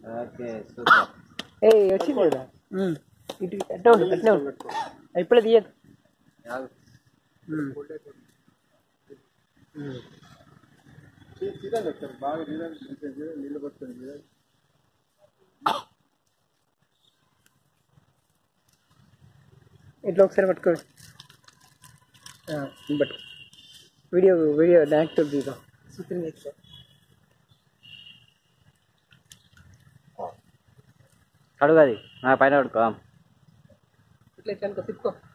Okay super ఏ వచ్చింది కదా ఉమ్. ఇటు అట్నే ఉండు అట్నే ఉండు ఇప్పుడే తీయదు ఉమ్. ఉమ్. ఇట్లా ఒకసారి పట్టుకో ఆ, ఇది పట్టుకో వీడియో వీడియో యాక్టివ్ తీద్దాం సూపర్ చేస్తా కడుగు అది నా పైన కడుకో ఇట్లా ఇట్లా అనుకో తిప్పుకో